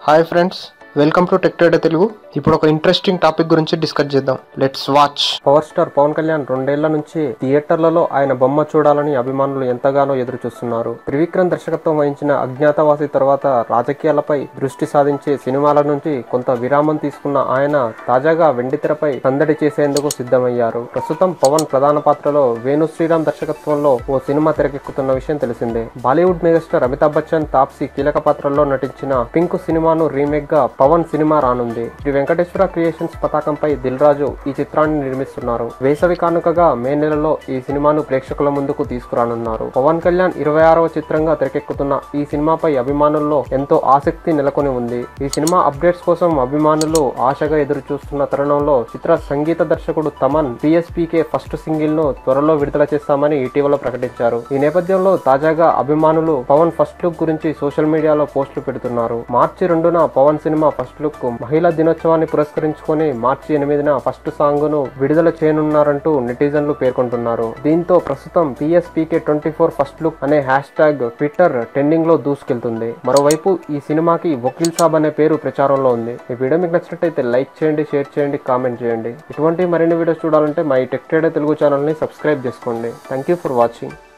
hi friends welcome to tech trader Telugu ఇప్పుడు ఒక interesting topic గురించి డిస్కస్ చేద్దాం let's watch power star Pawan Kalyan రెండేళ్ల నుంచి థియేటర్లలో ఆయన బొమ్మ చూడాలని అభిమానులు ఎంతగానో ఎదురు చూస్తున్నారు త్రివిక్రమ్ దర్శకత్వం వహించిన అజ్ఞాతవాసి తర్వాత రాజకీయాలపై దృష్టి సాధించే సినిమాల నుంచి కొంత విరామం తీసుకున్న ఆయన తాజాగా వెండితెరపై సందడి చేసేందుకు సిద్ధమయ్యారు ప్రస్తుతం పవన్ ప్రధాన పాత్రలో వేణు శ్రీరామ్ దర్శకత్వంలో ఓ సినిమా తెరకెక్కుతున్న విషయం తెలిసిందే బాలీవుడ్ మెగాస్టార్ అమితాబ్ బచ్చన్ తాప్సీ కీలక పాత్రల్లో నటించిన పింక్ సినిమాను రీమేక్ గా పవన్ సినిమా రానుంది శ్రీ వెంకటేశ్వర క్రియేషన్స్ పతాకంపై దిల్ రాజు ఈ చిత్రాన్ని నిర్మిస్తున్నారు వేసవి కానుకగా మే నెలలో ఈ సినిమాను ప్రేక్షకుల ముందుకు తీసుకురానున్నారు పవన్ కళ్యాణ్ ఇరవై ఆరవ చిత్రంగా తెరకెక్కుతున్న ఈ సినిమాపై అభిమానుల్లో ఎంతో ఆసక్తి నెలకొని ఉంది ఈ సినిమా అప్డేట్స్ కోసం అభిమానులు ఆశగా ఎదురు చూస్తున్న తరుణంలో చిత్ర సంగీత దర్శకుడు తమన్ పిఎస్పీకే ఫస్ట్ సింగిల్ ను త్వరలో విడుదల చేస్తామని ఇటీవల ప్రకటించారు ఈ నేపథ్యంలో తాజాగా అభిమానులు పవన్ ఫస్ట్ లుక్ గురించి సోషల్ మీడియాలో పోస్టులు పెడుతున్నారు మార్చి రెండున పవన్ సినిమా ఫస్ట్ లుక్ మహిళా దినోత్సవాన్ని పురస్కరించుకొని మార్చి ఎనిమిదిన ఫస్ట్ సాంగ్ ను విడుదల చేయనున్నారంటూ నెటిజన్లు పేర్కొంటున్నారు దీంతో ప్రస్తుతం PSPK twenty four first look అనే హ్యాష్ ట్యాగ్ ట్విట్టర్ ట్రెండింగ్ లో దూసుకెళ్తుంది మరోవైపు ఈ సినిమాకి వకీల్ సాబ్ అనే పేరు ప్రచారంలో ఉంది ఈ వీడియో మీకు నచ్చినట్టయితే లైక్ చేయండి షేర్ చేయండి కామెంట్ చేయండి ఇటువంటి మరిన్ని వీడియోస్ చూడాలంటే మా ఈ టెక్ ట్రేడర్ తెలుగు ఛానల్ ని సబ్స్క్రైబ్ చేసుకోండి థ్యాంక్ యూ ఫర్ వాచింగ్